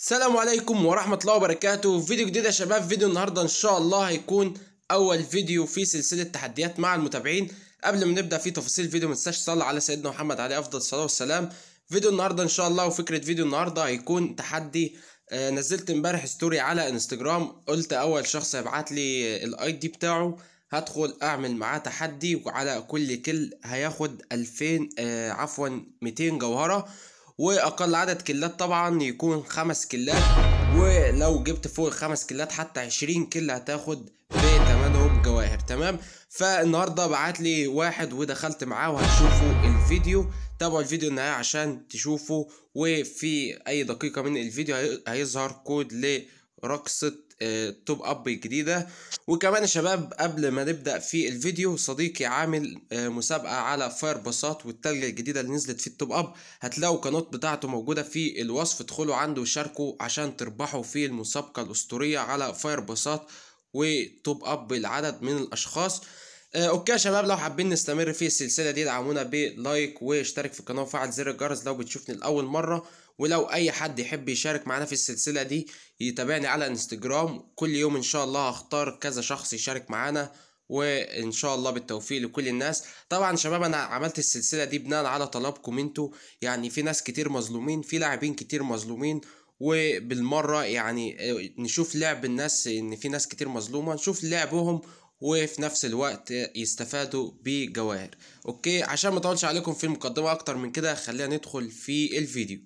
السلام عليكم ورحمة الله وبركاته فيديو جديد يا شباب فيديو النهاردة ان شاء الله هيكون اول فيديو في سلسلة تحديات مع المتابعين قبل ما نبدأ في تفاصيل الفيديو ما تنساش تصلي على سيدنا محمد عليه افضل الصلاة والسلام فيديو النهاردة ان شاء الله وفكرة فيديو النهاردة هيكون تحدي آه، نزلت امبارح ستوري على انستجرام قلت اول شخص هيبعت لي الاي دي بتاعه هدخل اعمل معاه تحدي وعلى كل كل هياخد 2000 آه عفوا 200 جوهرة واقل عدد كلات طبعا يكون خمس كلات ولو جبت فوق الخمس كلات حتى 20 كل هتاخد بتمنهم جواهر تمام فالنهارده بعت لي واحد ودخلت معاه وهتشوفوا الفيديو تابعوا الفيديو النهاية عشان تشوفوا وفي اي دقيقة من الفيديو هي- هيظهر كود لرقصة آه، توب اب جديدة وكمان يا شباب قبل ما نبدأ في الفيديو صديقي عامل آه، مسابقة على فاير باصات والتلجة الجديدة اللي نزلت في التوب اب هتلاقوا القناة بتاعته موجودة في الوصف ادخلوا عنده وشاركوا عشان تربحوا في المسابقة الأسطورية على فاير باصات وتوب اب العدد من الأشخاص آه، اوكي يا شباب لو حابين نستمر في السلسله دي دعمونا بلايك واشترك في القناه وفعل زر الجرس لو بتشوفني لاول مره ولو اي حد يحب يشارك معانا في السلسله دي يتابعني على انستجرام كل يوم ان شاء الله هختار كذا شخص يشارك معانا وان شاء الله بالتوفيق لكل الناس طبعا شباب انا عملت السلسله دي بناء على طلبكم انتوا يعني في ناس كتير مظلومين في لاعبين كتير مظلومين وبالمره يعني آه، نشوف لعب الناس ان في ناس كتير مظلومه نشوف لعبهم وفي نفس الوقت يستفادوا بجواهر اوكي عشان ما اطولش عليكم في المقدمه اكتر من كده خلينا ندخل في الفيديو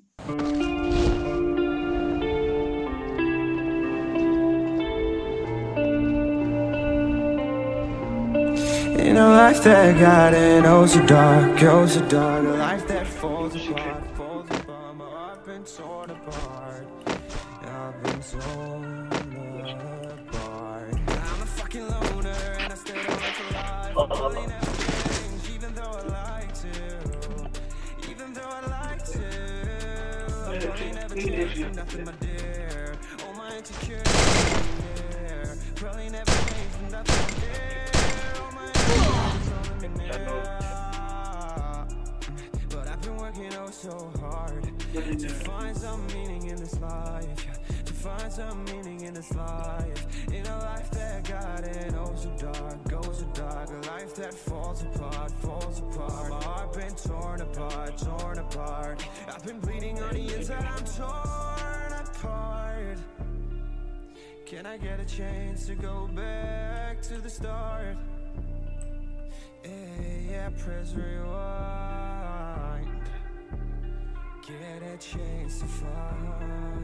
In a life that got it oh so dark, oh so dark A life that falls apart, falls apart My heart been torn apart I've been torn apart I'm a fucking loner and I still don't like to lie Really never change even though I like to Even though I like to I probably never changed for nothing my dear All my insecurities there Probably never changed for nothing my dear All my but I've been working oh so hard to find some meaning in this life. yeah, To find some meaning in this life. In a life that got it oh so dark, oh so dark. A life that falls apart, falls apart. My heart been torn apart, torn apart. I've been bleeding on the inside, I'm torn apart. Can I get a chance to go back to the start? Yeah, yeah, press rewind. Get a chance to find.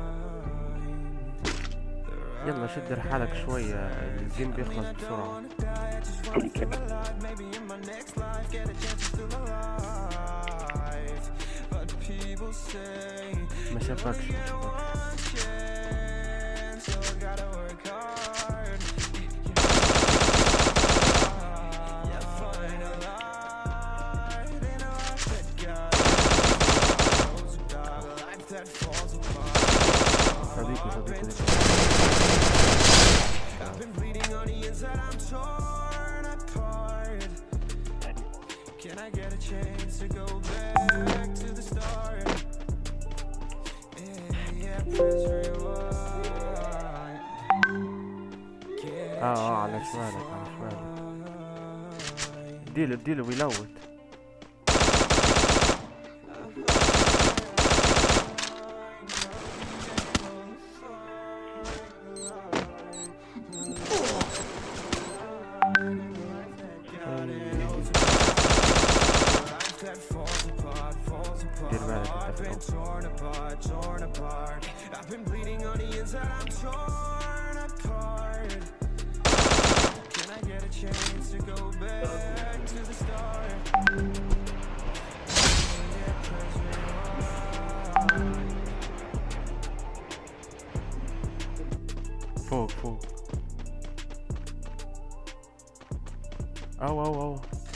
the يلا شد رحالك شوية الجيم بيخلص بسرعة Maybe in my next life, get a chance to feel alive. But people say ما شافكش ما شافكش one chance, so I gotta work hard. Yeah, find a light in a life that got falls apart, a life that falls apart. صديقي صديقي I've been bleeding on the inside, I'm torn apart. Can I get a chance to go back to the start? Yeah, yeah, press rewind. Get a اه اه على شمالك على شمالك اديله اديله بيلوت that falls apart, falls apart. دير بالك I've انت في been الأول. torn apart, torn apart. I've been bleeding on the inside, I'm torn apart. Can I get a chance to go back to the start? Yeah, press rewind. فوق فوق او او او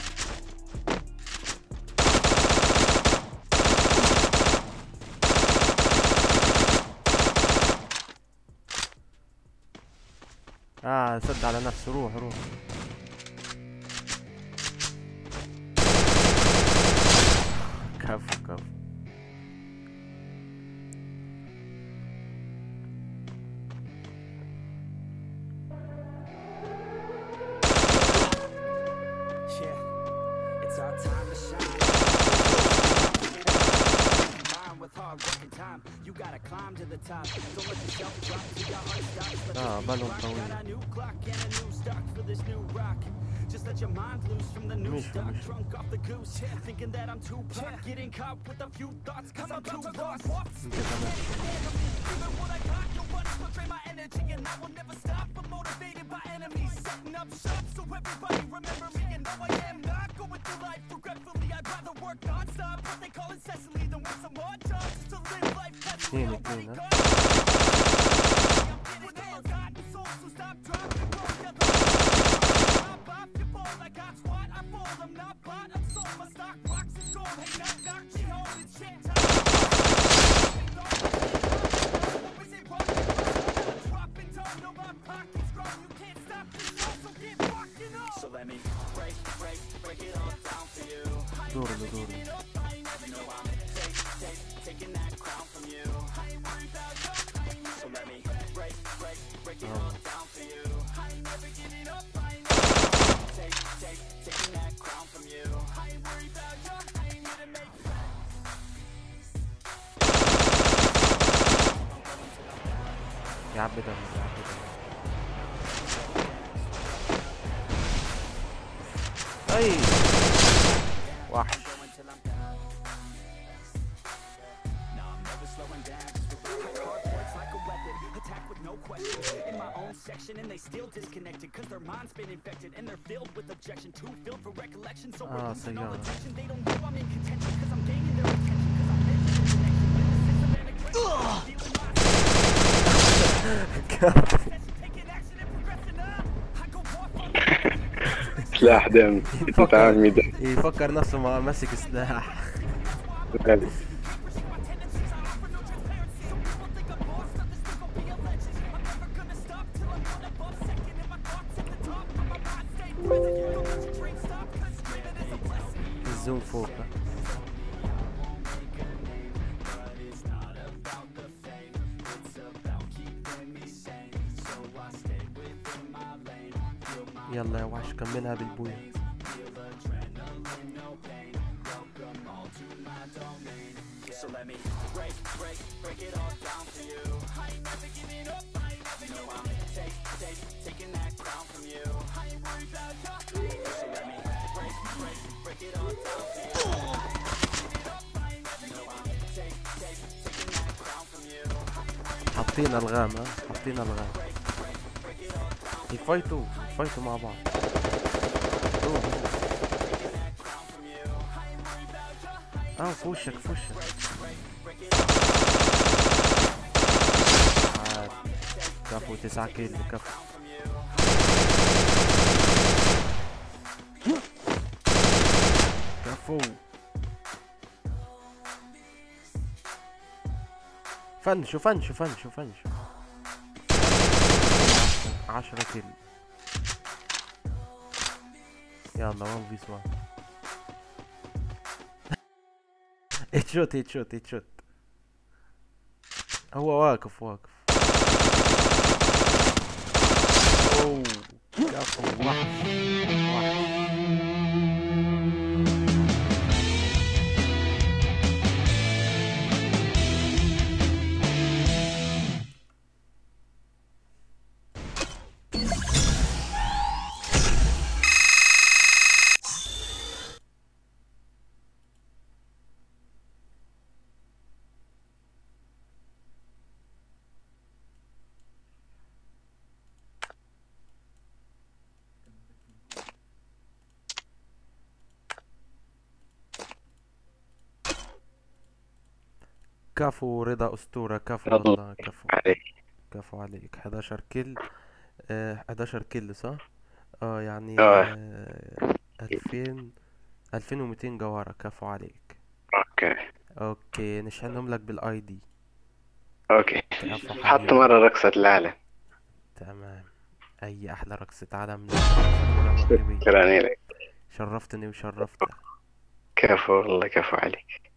اه سد على نفسه روح روح كفو كفو اه بالهم طويل مش مش انت كمان اثنين اثنين ها دور له دور له. آه. يعبي دم يعبي دم اي وحش اه سيارة سلاح دم تتعامل ده يفكر نفسه ما- ماسك سلاح الزوم فوق ها. يلا يا وحش كملها بالبوية حاطين الغام ها حاطين الغام يفايتوا يفايتوا مع بعض روح. اه في وشك في وشك عاد كفو تسعة كيلو كفو كفو فنشوا فنشوا فنشوا فنشوا عشرة كيلو يلا وان فيس وان هيت شوت هيت شوت هيت شوت هو واقف واقف اوه كفو وحش وحش كفو رضا أسطورة كفو الله والله كفو عليك كفو عليك 11 كل آه 11 كل صح؟ اه يعني آه. آه 2000 2200 جوهرة كفو عليك اوكي اوكي نشحنهم لك بالاي دي اوكي كفو حط حبيبي مرة رقصة العالم تمام اي احلى رقصة عالم مغربية شكرا لك شرفتني وشرفتك كفو والله كفو عليك